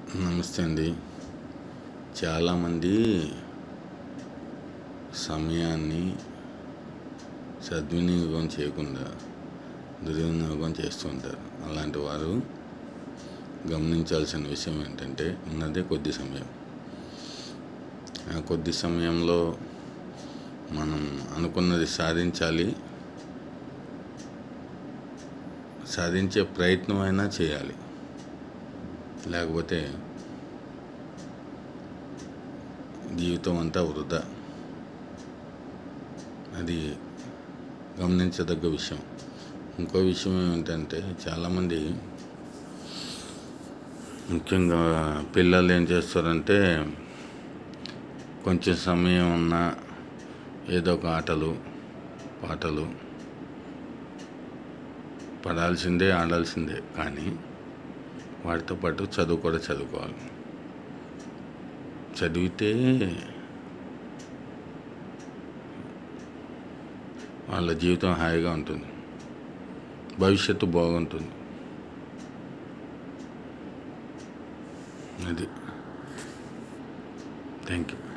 నమస్తే అండి చాలామంది సమయాన్ని సద్వినియోగం చేయకుండా దుర్వినియోగం చేస్తూ ఉంటారు అలాంటి వారు గమనించాల్సిన విషయం ఏంటంటే ఉన్నదే కొద్ది సమయం ఆ కొద్ది సమయంలో మనం అనుకున్నది సాధించాలి సాధించే ప్రయత్నం అయినా చేయాలి లేకపోతే జీవితం అంతా వృధా అది గమనించదగ్గ విషయం ఇంకో విషయం ఏమిటంటే చాలామంది ముఖ్యంగా పిల్లలు ఏం చేస్తారంటే కొంచెం సమయం ఉన్న ఏదో ఒక ఆటలు పాటలు పడాల్సిందే ఆడాల్సిందే కానీ వాటితో పాటు చదువు కూడా చదువుకోవాలి చదివితే వాళ్ళ జీవితం హాయిగా ఉంటుంది భవిష్యత్తు బాగుంటుంది అది థ్యాంక్ యూ